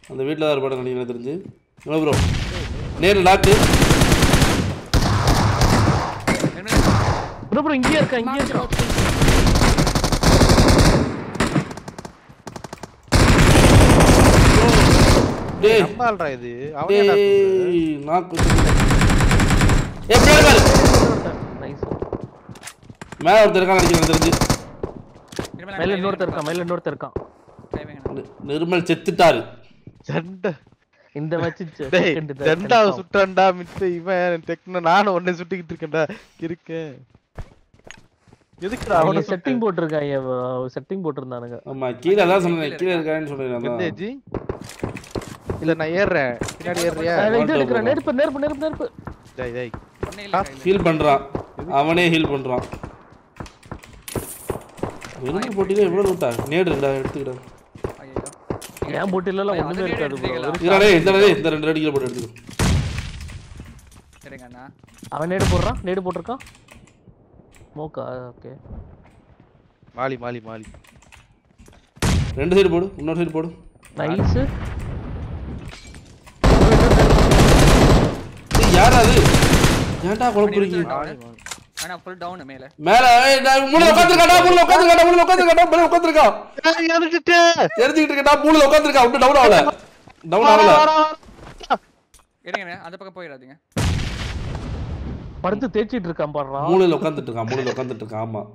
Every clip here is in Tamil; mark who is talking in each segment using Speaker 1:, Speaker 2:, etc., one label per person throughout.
Speaker 1: அந்த வீட்டில் தான் இருப்பாடு நினைக்கிறேன் தெரிஞ்சு எவ்வளோ ப்ரோ நேரில் லாக்கு
Speaker 2: ப்ரோ ப்ரோ இங்கேயே இருக்கா இங்கேயே
Speaker 3: Marked a
Speaker 2: இருக்கா
Speaker 3: location.
Speaker 1: டேய்
Speaker 4: நம்ம ஆள்றா இது அவன் ஏன்டா தூக்குற?
Speaker 1: டேய் நாக்கு எப்படி இருக்காரு
Speaker 2: நைஸ்
Speaker 1: மேலே ஒருத்தர் இருக்கான் நினைக்கிறேன் தெரிஞ்சு
Speaker 2: மேல இன்னொருத்தர் இருக்கான் மேல இன்னொருத்தர் இருக்கான்
Speaker 1: நி- நிர்மல் செத்துட்டாரு
Speaker 4: சண்டை
Speaker 2: இந்த மேட்ச்
Speaker 4: டேய் ரெண்டாவது சுட்டான்டா மித்த இவன் டெக்னோ நானும் ஒண்ணே சுட்டிக்கிட்டு இருக்கேன்டா இருக்கேன் எதுக்குடா அவனை
Speaker 2: அவன செட்டிங் போட்டிருக்காங்க செட்டிங் போட்டிருந்தானுங்க
Speaker 1: ஆமா கீழே தான் சொன்னேன் கீழே இருக்கான்னு சொல்றேன் அதான்.
Speaker 4: எந்தேஜி இல்ல நான் ஏறுறேன் பின்னாடி ஏறுறியா
Speaker 2: அஹ் இது
Speaker 1: போட்டோ
Speaker 2: எடுக்கிறேன்
Speaker 1: போடுறோம்.
Speaker 2: நெருப்பு நெருப்பு நெருப்பு நெருப்பு
Speaker 4: டேய் டேய்
Speaker 1: ஹீல் பண்றான் அவனே ஹீல் பண்றான் விரும்பி போட்டியில எவ்வளவு லூட்டா நேடு இருந்தா எடுத்துக்கிட்டா
Speaker 2: ஏன் போட்டில எல்லாம் ஒண்ணுமே இருக்காது bro. வெறும்
Speaker 1: இதே இந்த டேய், இந்த ரெண்டு அடிக்கல போட்டு எடுத்துக்கோ
Speaker 5: சரிங்கண்ணா
Speaker 2: அவன் நேடு போடுறான் நேடு போட்டிருக்கான் மோக்கா ஓகே
Speaker 4: மாலி மாலி மாலி
Speaker 1: ரெண்டு சைடு போடு இன்னொரு சைடு போடு
Speaker 2: நைஸ்
Speaker 1: டேய், யாரா அது ஏன்டா குழப்புறீங்க
Speaker 4: மாலி மாலி
Speaker 5: அண்ணா ஃபுல் டவுன் மேல
Speaker 1: மேல ஏய், நான் மூணுல உட்காந்துருக்காடா மூணுல உட்காந்துருக்காடா மூணுல உட்காந்துருக்காடா மேல உட்காந்துருக்கான் தெரிஞ்சுக்கிட்டு இருக்கா மூணுல உட்காந்துருக்கா விட்டு டவுன் ஆகல டவுன் ஆகல
Speaker 5: இருங்கண்ணே அந்த பக்கம் போயிடாதீங்க
Speaker 2: படுத்து தேய்ச்சிட்டு இருக்கான் பாடுறான்
Speaker 1: மூணுல உட்காந்துட்டு இருக்கான் மூணுல உட்காந்துட்டு இருக்கான் ஆமா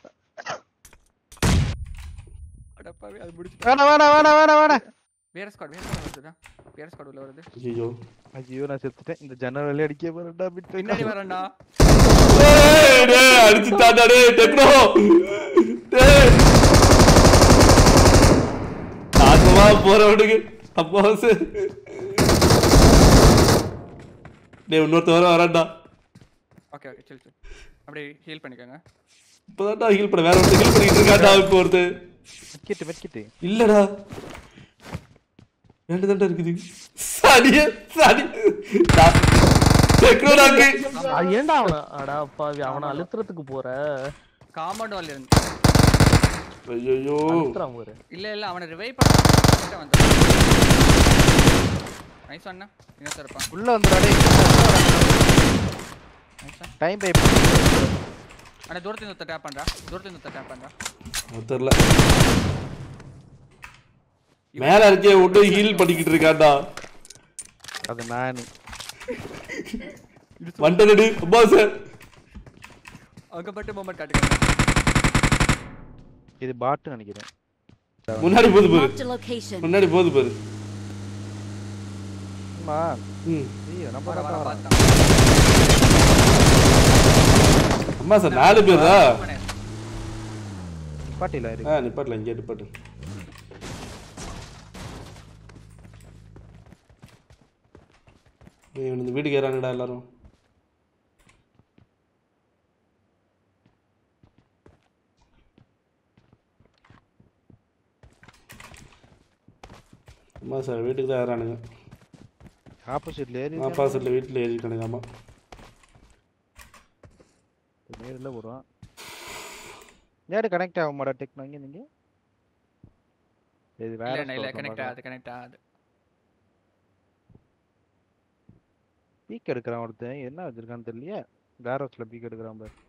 Speaker 5: அடப்பாவே அது முடிச்சு
Speaker 4: வேணாம் வேணாம் வேணாம் வேணாம் வேணாம்
Speaker 5: வேற ஸ்குவாட் வேற ஸ்குவாட் வருதுடா வேற ஸ்குவாட் உள்ள வருது
Speaker 1: ஐயோ
Speaker 4: ஐயோ நான் செத்துட்டேன் இந்த ஜன்னல் அடிக்க போறேன்டா
Speaker 5: பின்னாடி
Speaker 4: பிட்டு
Speaker 5: வரேன்டா
Speaker 1: டேய் டேய் அடிச்சுட்டாடா டேய் டெக்னோ டேய் நாசமா போறவனுக்கு அப்பா சார் டேய் இன்னொருத்த வர வரான்டா
Speaker 5: ஓகே ஓகே சில் சில் அப்படியே ஹீல் பண்ணிக்கோங்க
Speaker 1: இப்பதான்டா ஹீல் பண்ண வேற ஒருத்தர் ஹீல் பண்ணிட்டு இருக்கான்டா இப்போ ஒருத்தர்
Speaker 4: மெக்கிட்டு மெக்கிட்டு
Speaker 1: இல்லடா ரெண்டு தாண்டா இருக்குது சனிய சனி டெக்னோடாக்கு
Speaker 2: அது ஏன்டா அவன அடா பாவி அவனை அழுத்துறதுக்கு போற
Speaker 5: காம்பவுண்ட் வால் இருந்து
Speaker 1: ஐயோ
Speaker 2: அழுத்துறான் பாரு
Speaker 5: இல்ல இல்ல அவனை ரிவைவ் பண்ண வந்து நைஸ் அண்ணா என்ன சார் இருப்பான்
Speaker 4: உள்ள வந்துடாடே
Speaker 5: நைஸ்
Speaker 4: டைம் பைப்
Speaker 5: அண்ணா தூரத்துல இருந்து டேப் பண்றா தூரத்துல இருந்து டேப் பண்றா
Speaker 1: தெரியல மேல இருக்கே விட்டு ஹீல் பண்ணிக்கிட்டு இருக்கான்டா
Speaker 4: அது நானு
Speaker 1: வந்துடு அப்பா சார்
Speaker 5: அங்க பட்டு மூமெண்ட் காட்டுங்க
Speaker 4: இது பாட்டு நினைக்கிறேன்
Speaker 1: முன்னாடி போது பாரு
Speaker 3: Marked a location.
Speaker 1: முன்னாடி போது பாரு
Speaker 4: ஆமா
Speaker 1: ம்
Speaker 4: ஐயோ நம்ம
Speaker 5: வர வர
Speaker 4: நம்ம
Speaker 5: பார்த்தான்
Speaker 1: அம்மா சார் நாலு பேரா
Speaker 4: பாட்டில இருக்கு
Speaker 1: ஆ நிப்பாட்டல இங்கே நிப்பாட்டு ஏய், இவன் இந்த வீட்டுக்கு ஏறானுடா எல்லாரும் அம்மா சார் வீட்டுக்கு தான் ஏறானுங்க
Speaker 4: ஆப்போசிட்ல ஏறி
Speaker 1: ஆப்போசிட்ல வீட்டில் ஏறிட்டானுங்க ஆமா
Speaker 4: நேரில் போடுவான் நேரு கனெக்ட் ஆக மாட்டா டெக்னோ இங்க நீங்க இது வேற
Speaker 5: இல்ல இல்ல கனெக்ட் ஆகுது கனெக்ட் ஆகுது
Speaker 4: பீக் எடுக்கிறான் ஒருத்தன் என்ன வச்சிருக்கான்னு தெரியலையே வேற ஹவுஸ்ல பீக் எடுக்கிறான் பாரு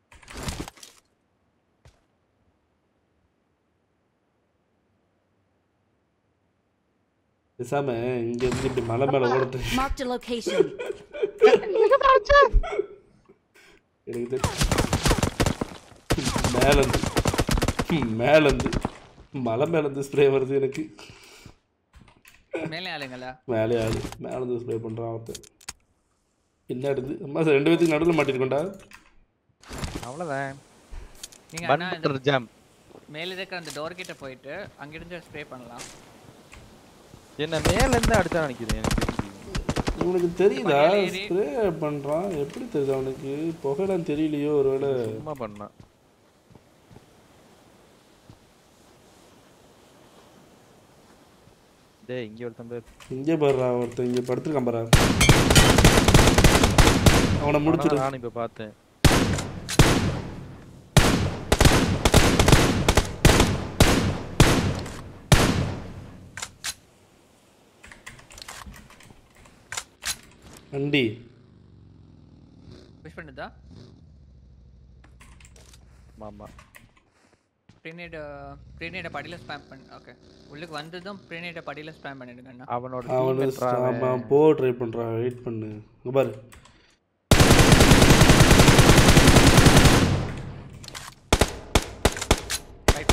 Speaker 1: பேசாம இங்க இருந்து இப்படி மலை மேல ஓடுறது
Speaker 3: Marked a location.
Speaker 1: எனக்கு தெரியும் மேலேருந்து மேலேருந்து மலை மேலேருந்து ஸ்ப்ரே வருது எனக்கு
Speaker 5: மேலே ஆளுங்களா
Speaker 1: மேலே ஆளு மேலேருந்து ஸ்ப்ரே பண்ணுறான் ஒருத்தன் என்ன எடுத்து அம்மா சார் ரெண்டு பேத்துக்கு நடுவில் மாட்டிருக்கோண்டா
Speaker 4: அவ்வளவுதான்
Speaker 5: நீங்க
Speaker 4: பன்
Speaker 5: அண்ணா இந்த
Speaker 4: பட்டர் ஜாம்
Speaker 5: மேல இருக்கிற அந்த டோர் கிட்ட போயிட்டு அங்கிருந்து ஸ்ப்ரே பண்ணலாம்
Speaker 4: என்ன மேல இருந்து அடிச்சா நினைக்கிறேன் எனக்கு தெரிஞ்சு.
Speaker 1: இவனுக்கு தெரியுதா
Speaker 5: மேலே ஏறி-
Speaker 1: ஸ்ப்ரே பண்ணுறான் எப்படி தெரியுது அவனுக்கு புகைலாம் தெரியலையோ ஒருவேளை
Speaker 4: சும்மா பண்ணான் டேய் இங்க ஒருத்தன் பேர்
Speaker 1: இங்கே பாடுறா ஒருத்தன் இங்கே படுத்துருக்கான் பாரு அவனை முடிச்சிடு
Speaker 4: நானும் இப்ப பார்த்தேன்
Speaker 1: வண்டி
Speaker 5: புஷ் பண்ணுதா
Speaker 4: ஆமா
Speaker 5: ப்ரீனேட் ப்ரீனேட படியில ஸ்பேம் பண்ணு ஓகே உள்ளுக்கு வந்ததும் ப்ரீனேட படியில ஸ்பேம் பண்ணிடுங்க அண்ணா
Speaker 4: அவனோட
Speaker 1: அவனு
Speaker 4: teammate ரா அவன்.
Speaker 1: ஆமாம் போ ட்ரை பண்ணுறான் வெயிட் பண்ணு இங்க பாரு
Speaker 5: ரைட்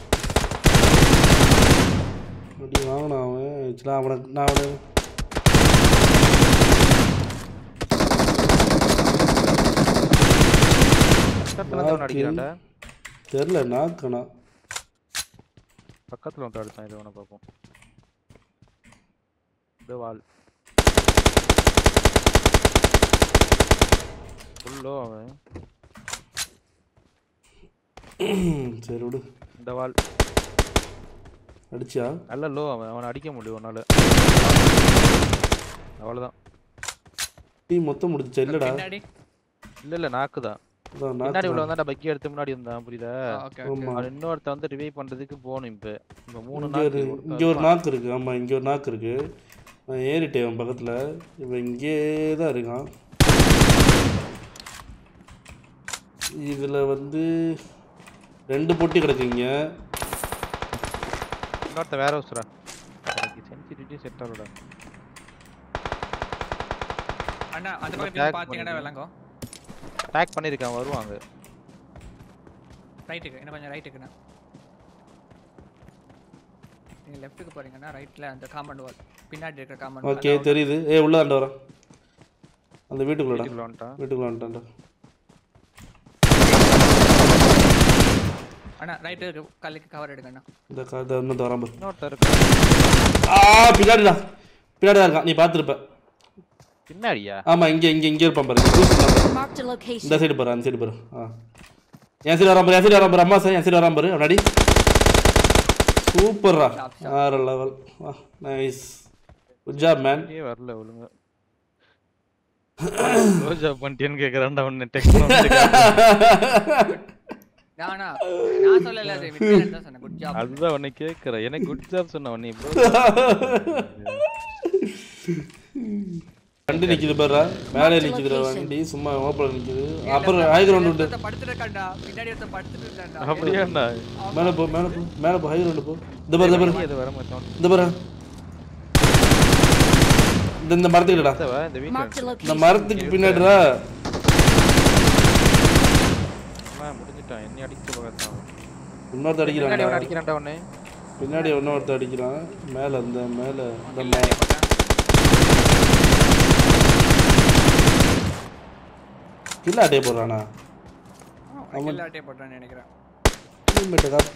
Speaker 1: அப்படி வாங்கினான் அவன் ஆக்சுவலாக அவனை நான் அவனை
Speaker 4: பக்கத்துல வந்து அவன் அடிக்கிறான்டா
Speaker 1: தெரில நாக்கணா
Speaker 4: பக்கத்துல வந்து அடிச்சான் இது அவனை பார்ப்போம் இந்த வால் ஃபுல்லோ அவன்
Speaker 1: சரி விடு
Speaker 4: இந்த வால்
Speaker 1: அடிச்சியா
Speaker 4: நல்ல லோ அவன் அவனை அடிக்க முடியும் உன்னால அவ்வளவுதான்
Speaker 1: டீ மொத்தம் முடிஞ்சுச்சா இல்லடா
Speaker 5: பின்னாடி
Speaker 4: இல்ல இல்ல நாக்கு தான்
Speaker 1: அதான்
Speaker 4: பின்னாடி
Speaker 1: நாக்கு
Speaker 4: உள்ள வந்தா பக்கி எடுத்து முன்னாடி வந்தான் புரியுதா
Speaker 5: ஓகே
Speaker 1: ஆமா
Speaker 4: அவன் இன்னொருத்த வந்து ரிவைவ் பண்றதுக்கு போகணும் இப்ப இப்ப மூணு
Speaker 1: இங்க ஒரு
Speaker 4: நாக்கு
Speaker 1: இங்க ஒரு நாக்கு இருக்கு ஆமா இங்க ஒரு நாக்கு இருக்கு நான் ஏறிட்டேன் அவன் பக்கத்துல இவன் இங்கே தான் இருக்கான் இதுல வந்து ரெண்டு பொட்டி கிடக்குங்க
Speaker 4: இன்னொருத்த வேற ஹவுஸ்ரா எனக்கு சென்சிட்டிவிட்டி செட் ஆகலடா
Speaker 5: அண்ணா அந்த
Speaker 4: நம்ம
Speaker 5: பக்கத்துல
Speaker 4: tag
Speaker 5: பாத்தீங்கன்னா
Speaker 4: பண்ணிடுங்க.
Speaker 5: விளங்கும்
Speaker 4: டேக் பண்ணிருக்கான் வருவாங்க
Speaker 5: ரைட்டுக்கு என்ன கொஞ்சம் ரைட்டுக்குண்ணா நீங்க லெஃப்ட்டுக்கு போறீங்கன்னா ரைட்ல அந்த காம்பவுண்ட் வால் பின்னாடி இருக்கிற காம்பவுண்ட்
Speaker 1: ஓகே தெரியுது ஏ உள்ள தாண்ட வரான் அந்த வீட்டுக்குள்ளடா
Speaker 4: வீட்டுக்குள்ள வந்துட்டான்
Speaker 1: வீட்டுக்குள்ள வந்துட்டான்டா
Speaker 5: அண்ணா ரைட்டு கல்லுக்கு கவர் எடுங்கண்ணா
Speaker 1: இந்த கா இந்த இன்னும் வரான் பாரு
Speaker 4: இன்னொருத்த இருக்கு
Speaker 1: ஆ பின்னாடிடா பின்னாடி தான் இருக்கான் நீ பார்த்துருப்ப
Speaker 4: பின்னாடியா
Speaker 1: ஆமா இங்க இங்க இங்க இருப்பான் பாரு இங்க தூக்கி இருப்பான் பாரு.
Speaker 3: Marked a location.
Speaker 1: இந்த சைடு பாரு அந்த சைடு பாரு ஆ என் சைடு வரான் பாரு என் சைடு வரான் பாரு அம்மா சார் என் சைடு வரான் பாரு முன்னாடி சூப்பர்ரா வேற level nice good job man
Speaker 4: இங்கே வரல ஒழுங்கா க்ளோஸ் அப் பண்ணிட்டேன்னு கேக்குறான்டா உன்னை டெக்ஸ்ட்
Speaker 5: நானா நான் சொல்லல அது விட்டு தான் சொன்னேன் குட் ஜாப்
Speaker 4: அதுதான் உன்னை கேக்குறேன் எனக்கு குட் ஜாப் சொன்ன உன்னை bro.
Speaker 1: வண்டி நிக்குது பாரு மேலே நிக்குதுடா வண்டி சும்மா ஓப்பல நிக்குது அப்புறம் ஹை கிரவுண்ட் உண்டு
Speaker 5: படுத்துட்டு இருக்கான்டா பின்னாடி ஒருத்தன் படுத்துட்டு இருக்கான்டா
Speaker 4: அப்படியாண்ணா
Speaker 1: மேலே போ மேலே போ மேலே போ ஹை கிரவுண்ட் போ இந்த பாரு இந்த பாரு
Speaker 4: இது வர மாட்டோம்
Speaker 1: இந்த பாரு இந்த இந்த மரத்துக்கிட்டடா
Speaker 4: இந்த வீட்டுல
Speaker 3: Marked a
Speaker 1: இந்த
Speaker 3: location.
Speaker 1: மரத்துக்கு பின்னாடிடா
Speaker 4: அம்மா, முடிஞ்சிட்டான் என்ன அடிச்சு பார்த்தான்
Speaker 1: இன்னொருத்த
Speaker 4: பின்னாடி
Speaker 1: அடிக்கிறான்டா
Speaker 4: அவன் அடிக்கிறான்டா உன்னை
Speaker 1: பின்னாடி இன்னொருத்த அடிக்கிறான் மேலே அந்த மேலே இந்த மே- கில்ல அட்டையை போடுறானா
Speaker 5: எல்லாட்டே போட்டான்னு நினைக்கிறேன்
Speaker 1: ஹெல்மெட்டை காத்து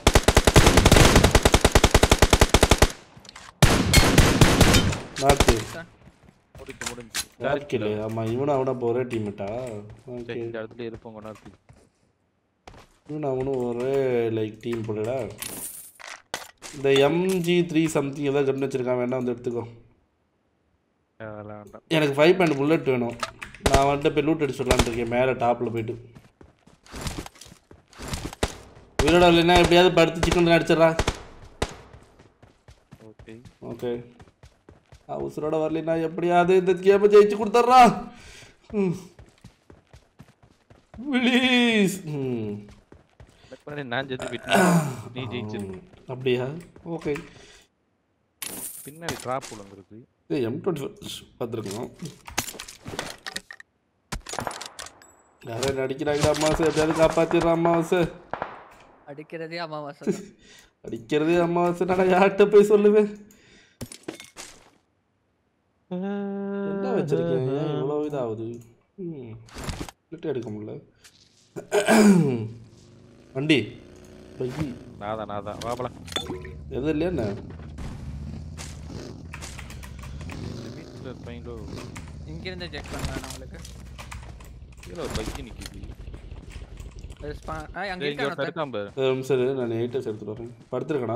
Speaker 1: நாக்கு
Speaker 4: முடிஞ்சு முடிஞ்சு
Speaker 1: நாக்கில் ஆமாம் இவனும் அவனா இப்போ ஒரே டீம்மேட்டா ஓகே
Speaker 4: சரி, இந்த இடத்துல இருப்போம் கொஞ்ச நேரத்துக்கு
Speaker 1: இவனும் அவனும் ஒரே லைக் டீம் போடடா இந்த எம்ஜி த்ரீ சம்திங் ஏதாவது கண்டு வச்சிருக்கான் வேணா வந்து எடுத்துக்கோ
Speaker 4: அதெல்லாம் வேண்டாம்
Speaker 1: எனக்கு ஃபைவ் பாயிண்ட் புல்லட் வேணும் நான் வந்துட்டு போய் லூட் அடிச்சு விடலான்னு இருக்கேன் மேலே டாப்பில் போயிட்டு உயிரோட இல்லைன்னா எப்படியாவது படுத்து சிக்கன் அடிச்சிடறா
Speaker 4: ஓகே
Speaker 1: ஓகே உசுரோட வரலைன்னா எப்படியாவது இந்த கேமை ஜெயிச்சு கொடுத்துட்றா ப்ளீஸ் ம்
Speaker 4: பண்ணி நான் ஜெயிச்சு விட்டேன் நீ ஜெயிச்சிரு
Speaker 1: அப்படியா ஓகே
Speaker 4: பின்னாடி ட்ராப் விழுந்துருக்கு
Speaker 1: ஏய் எம் டுவெண்ட்டி பார்த்துருக்கோம் யாரும் அடிக்கிறாங்கடா அம்மாவாசை எப்படியாவது காப்பாற்றிடுறான் அம்மாவாசை
Speaker 5: அடிக்கிறதே அமாவாசை தான்.
Speaker 1: அடிக்கிறதே அம்மாவாசை நான் யார்கிட்ட போய் சொல்லுவேன் என்ன வச்சிருக்கேன் ஏன் இவ்வளோ இதாகுது ம் லிட்டு எடுக்க முடியல வண்டி பைக்கி
Speaker 4: நாதான் நாதான் வாப்பலாம்
Speaker 1: எதுவும் இல்லையா என்ன
Speaker 4: வீட்டில் இருப்பாங்களோ
Speaker 5: இங்க இருந்து செக் பண்ணுவேன் உங்களுக்கு
Speaker 4: கீழே ஒரு பைக்கு நிற்கிது
Speaker 5: ஒரு spa- ஆ, அங்க
Speaker 4: இங்கே
Speaker 5: இருக்கான்
Speaker 4: ஒருத்தன் இருக்கான் பாரு
Speaker 1: ஒரு நிமிஷம் இரு, நான் எயிட்டஸ் எடுத்துட்டு வரேன் படுத்துருக்கேனா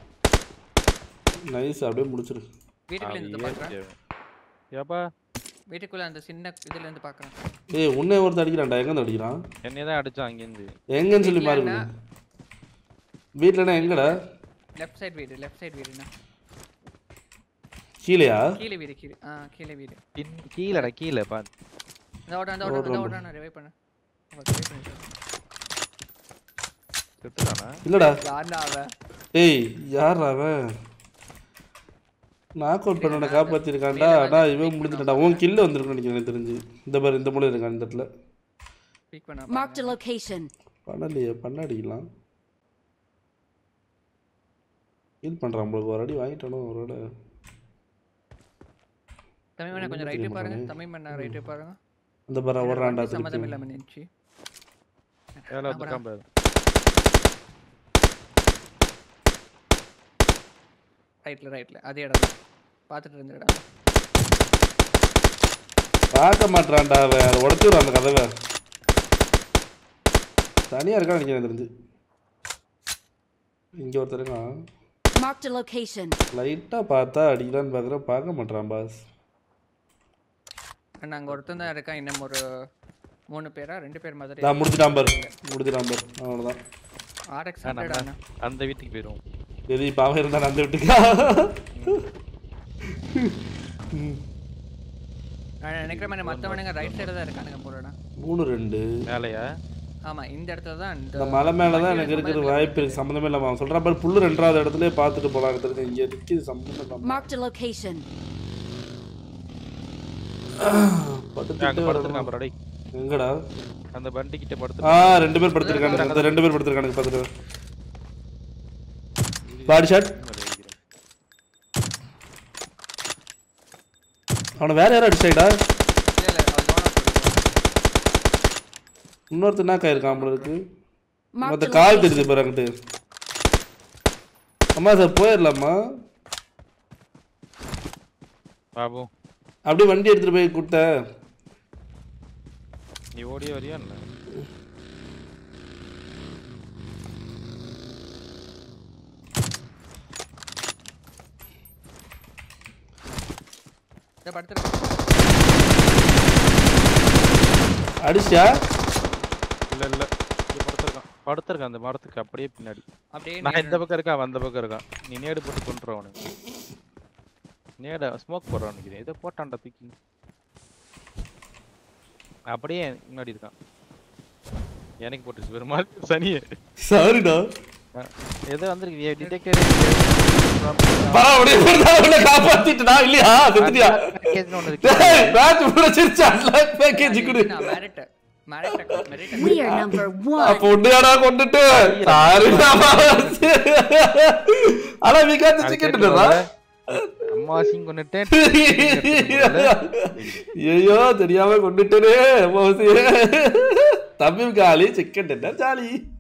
Speaker 1: நைஸ் அப்படியே முடிச்சிரு
Speaker 5: வீட்டுக்குள்ள இருந்து பாக்குறேன்
Speaker 4: ஏப்பா
Speaker 5: வீட்டுக்குள்ள அந்த சின்ன இதுல இருந்து பாக்குறேன்
Speaker 1: ஏய் உன்னை ஒருத்தர் அடிக்கிறான்டா எங்கேருந்து அடிக்கிறான்
Speaker 4: என்னைய தான் அடிச்சான் அங்கேருந்து
Speaker 1: எங்கன்னு சொல்லி
Speaker 5: வீட்ல
Speaker 1: பாருங்க
Speaker 5: என்ன?
Speaker 1: வீட்டிலனா எங்கடா
Speaker 5: லெஃப்ட் சைடு வீடு லெஃப்ட் சைடு வீடுண்ணா
Speaker 1: கீழயா
Speaker 5: கீழே வீடு கீழே ஆ கீழே வீடு
Speaker 4: பின்- கீழடா கீழே பா
Speaker 5: இந்த ஓட்ட இந்த ஓட்ட இந்த ஓட்ட நான் ரிவைவ் பண்ணு ரிவைவ் பண்ணு
Speaker 4: செத்துட்டானா
Speaker 1: இல்லடா
Speaker 5: யாருடா அவன்
Speaker 1: ஏய் யார் அவன் நாக் அவுட் பண்ண காப்பாத்திருக்கான்டா ஆனா இவன் முடிஞ்சிட்டான்டா உன் கில்ல வந்திருக்குன்னு நினைக்கிறேன் எனக்கு தெரிஞ்சு இந்த பாரு இந்த மூலையில் இருக்கான் இந்த இடத்துல
Speaker 5: பீக் பண்ண
Speaker 3: Marked a location.
Speaker 1: பண்ணலையே பண்ண அடிக்கலாம் ஹீல் பண்றான் உங்களுக்கு ஒரு அடி வாங்கிட்டானோ ஒரு அடி
Speaker 5: தமிழ் மண்ணா கொஞ்சம் ரைட்டு பாருங்க தமிழ் மண்ணா ரைட்டு பாருங்க
Speaker 1: அந்த பாரு ஓடுறான்டா
Speaker 5: சம்மதம்
Speaker 1: திருப்பி
Speaker 5: இல்லாம நின்னுச்சு
Speaker 4: வேலை வந்துருக்கான் பாரு
Speaker 5: ரைட்ல ரைட்ல அதே இடம் தான். பார்த்துட்டு இருந்த இடம்
Speaker 1: பார்க்க மாட்டான்டா அவன் உடச்சி விடுறான் அந்த கதவை தனியா இருக்கான்னு நினைக்கிறேன் தெரிஞ்சு இங்க ஒருத்தர் இருக்கான்
Speaker 3: Marked a location.
Speaker 1: லைட்டா பார்த்தா அடிக்கலான்னு பார்க்குறேன் பார்க்க மாட்டான் பாஸ்
Speaker 5: அண்ணா அங்க ஒருத்தன் தான் இருக்கான் இன்னும் ஒரு மூணு பேரா ரெண்டு பேர் மாதிரி
Speaker 1: நான் முடிச்சிட்டான் பாரு முடிச்சிட்டான் பாரு அவ்வளோதான்
Speaker 5: ஆர்எக்ஸ்
Speaker 4: ஆ,
Speaker 5: ஹண்ட்ரட்
Speaker 4: நம்ம
Speaker 5: அண்ணா
Speaker 4: அந்த வீட்டுக்கு போயிடுவோம்
Speaker 1: எது இப்போ அவன் இருந்தான் அந்த விட்டுக்கா
Speaker 5: நான் நினைக்கிற மாதிரி மத்தவனுங்க ரைட் சைடு தான் இருக்கானுங்க போறடா
Speaker 1: மூணு ரெண்டு
Speaker 4: மேலையா
Speaker 5: ஆமா இந்த இடத்துல தான்
Speaker 1: இந்த
Speaker 5: இந்த
Speaker 1: மலை மேலே தான் எனக்கு இருக்கிற வாய்ப்பு இருக்கு சம்மந்தமே இல்லாமல் அவன் சொல்கிறான் பாரு புல்லு ரெண்டாவது இடத்துல பார்த்துட்டு போகலாம் தெரிஞ்சு இங்கே நிற்கிது சம்மந்தமே இல்லாமல்
Speaker 3: Marked a location.
Speaker 4: அங்க
Speaker 1: படுத்துட்டு
Speaker 4: படுத்துருக்கான் பாரு டேய்.
Speaker 1: எங்கடா
Speaker 4: அந்த வண்டி கிட்ட
Speaker 1: ஆ
Speaker 4: படுத்து
Speaker 1: ரெண்டு பேர் படுத்திருக்கானுங்க அந்த ரெண்டு பேர் படுத்திருக்கானுங்க பார்த்துட்டு பாடி ஷாட் அவனை வேற யாரும் அடிச்சாயிடா
Speaker 5: இல்ல இல்ல அவன் zone out போயிட்டான்.
Speaker 1: இன்னொருத்தர் என்ன காயிருக்கான் போல இருக்கு
Speaker 3: Marked
Speaker 1: மற்ற
Speaker 3: a
Speaker 1: கால்
Speaker 3: location.
Speaker 1: தெரியுது பாரு அங்கிட்டு அம்மா சார் போயிடலாமா
Speaker 4: பாபு
Speaker 1: அப்படியே வண்டி எடுத்துட்டு போய் கூட்ட
Speaker 4: நீ ஓடியே வரியா என்ன
Speaker 5: இதை படுத்துட்டு
Speaker 1: அடிச்சா
Speaker 4: இல்ல இல்ல இங்க படுத்திருக்கான் படுத்திருக்கான் அந்த மரத்துக்கு அப்படியே பின்னாடி
Speaker 5: அப்படியே
Speaker 4: நான் இந்த பக்கம் இருக்கேன் அவன் அந்த பக்கம் இருக்கான் நீ நேடு போட்டு கொண்டுற அவனுக்கு நேட ஸ்மோக் போடுறான் நினைக்கிறேன் இதை போட்டான்டா தூக்கி அப்படியே முன்னாடி இருக்கான் எனக்கு போட்டுச்சு ஒரு மாதிரி சனியே
Speaker 1: சாரிடா
Speaker 4: ஏதோ வந்திருக்கு டிடெக்டர்
Speaker 1: பரவாயில்ல காப்பாத்திட்டுடா இல்லையா செத்துட்டியா
Speaker 4: ஒன்று இருக்கு
Speaker 1: மேட்ச் ஃபுல்லா சிரிச்சா பேக்கேஜ் கொடு
Speaker 5: நான் merit merit merit
Speaker 3: We are number one.
Speaker 1: அப்ப ஒண்ணுடா கொண்டுட்டு சாரிடா ஆனா we got the chicken dinner
Speaker 4: அம்மா சிங் கொண்டுட்டேன்
Speaker 1: ஐயோ தெரியாம கொண்டுட்டேனே மோசி தம்பி காலி சிக்கன் டின்னர் ஜாலி